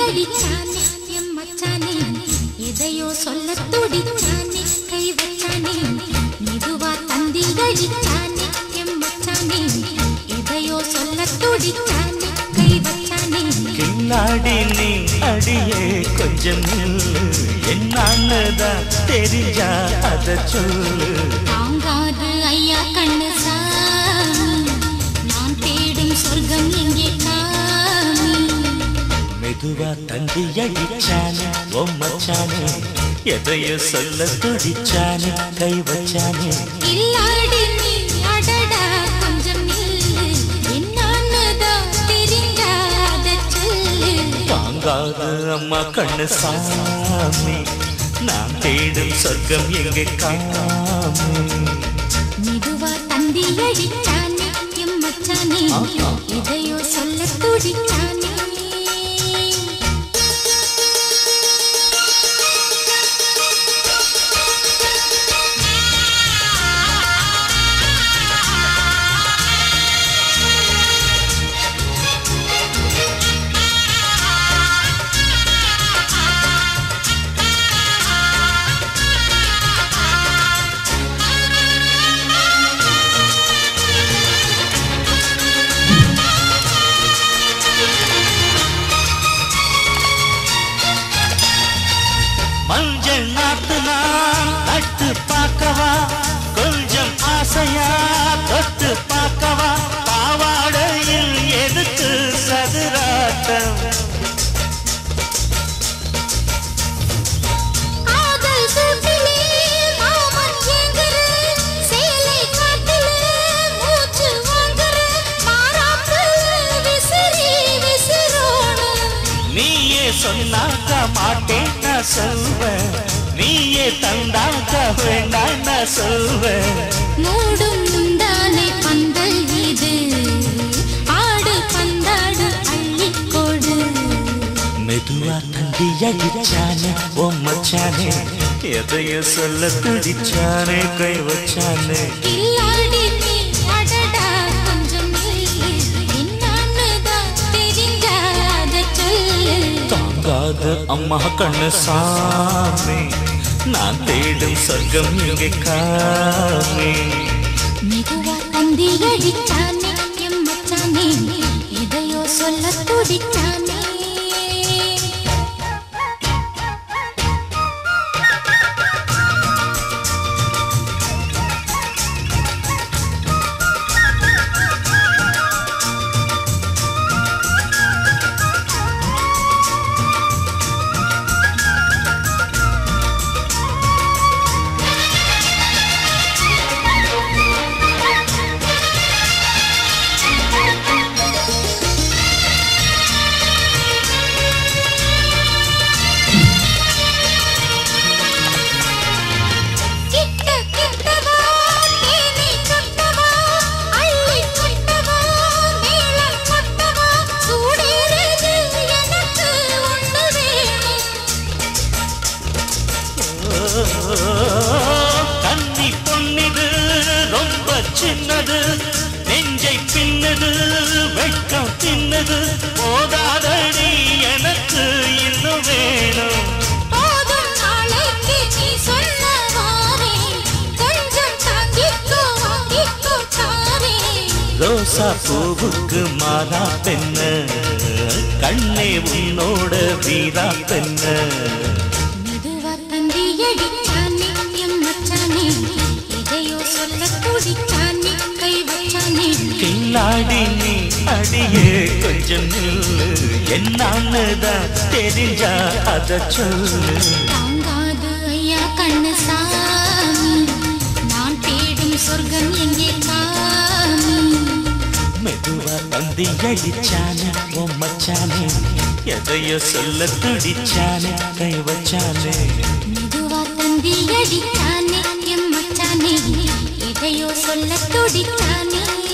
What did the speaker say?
அடிச்சானே M மச்சானே எதையோ சொல்ல துடிச்சானே கை வச்சானே மெதுவா தந்தி அடிச்சானே எம் மச்சானே எதையோ சொல்ல துடிச்சானே கை வச்சானே கில்லாடி நீ அடியே கொஞ்சம் நில்லு என்னதான் தெரிஞ்சா அத சொல்லு தாங்காது ஐயா கண்ணு சாமி நான் தேடும் சொர்க்கம் எங்கே காமி மெதுவா தந்தி அடிச்சானே ஓ மச்சானே எதையோ சொல்ல துடிச்சானே கை வச்சானே இல்லாடி நீ அடடா கொஞ்சம் நில்லு என்னன்னுதான் தெரிஞ்சாத சொல்லு தாங்காது அம்மா கண்ணு சாமி நான் தேடும் சொர்க்கம் எங்கே காமி மெதுவா தந்தி அடிச்சானே எம் மச்சானே ஆஹா. இதையோ சொல்ல துடிச்சானே மஞ்சள் நாத்து நான் நட்டு பார்க்கவா கொஞ்சம் ஆசையா தொட்டு பார்க்கவா பாவாடையில் எதுக்கு சதுராட்டம் ஆதல் சூட்டிலே மாமன் ஏங்குற சேலை காட்டிலே மூச்சு வாங்குற மாறாப்பு விசிறி விசிறோணும் நீயே சொன்னாக்க மாட்டேன் நான் சொல்வேன் நீயே தந்தாக்க வேண்டாம் நான் சொல்வேன் மூடும் முந்தானை பந்தல் இது ஆடு பந்தாடு அள்ளிக்கொடு மெதுவா தந்தி அடிச்சானே ஓ மச்சானே எதையோ சொல்ல துடிச்சானே கை வச்சானே கில்லாடி நீ அடடா கொஞ்சம் நில்லு என்னான்னுதான் தெரிஞ்சாத சொல்லு தாங்காத அம்மா கண்ணு சாமி நான் தேடும் சொர்க்கம் இங்கே காமி மெதுவா தந்தி அடிச்சானே எம் மச்சானே இதையோ சொல்ல துடிச்சானே கிட்ட கிட்டவா தேனி கொட்டவா அள்ளி கொட்டவா மேளம் கொட்டவா சூடேறுது எனக்கு ஒண்ணு வேணும் கன்னி பொன்னிது ரொம்ப சின்னது நெஞ்சை பின்னது வெட்கம் தின்னது போதாதடி எனக்கு இன்னும் வேணும் போதும் நாளைக்கு நீ சொன்ன வாரே கொஞ்சம் தாங்கிக்கோ வாங்கிக்கோ தாரே ரோசா பூவுக்கு மாலா பெண்ண கண்ணே உன்னோட வீரா பெண்ண மெதுவா தந்தி அடிச்சானே எம் மச்சானே இதையோ சொல்ல துடிச்சானே கை வச்சானே கில்லாடி நீ அடியே கொஞ்சம் நில்லு என்னான்னுதான் தெரிஞ்சா அத சொல்லு தாங்காது ஐயா கண்ணு சாமி நான் தேடும் சொர்க்கம் எங்கே காமி மெதுவா தந்தி அடிச்சானே ஓ மச்சானே எதையோ சொல்ல துடிச்சானே கை வச்சானே மெதுவா தந்தி அடிச்சானே எம் மச்சானே இதையோ சொல்ல துடிச்சானே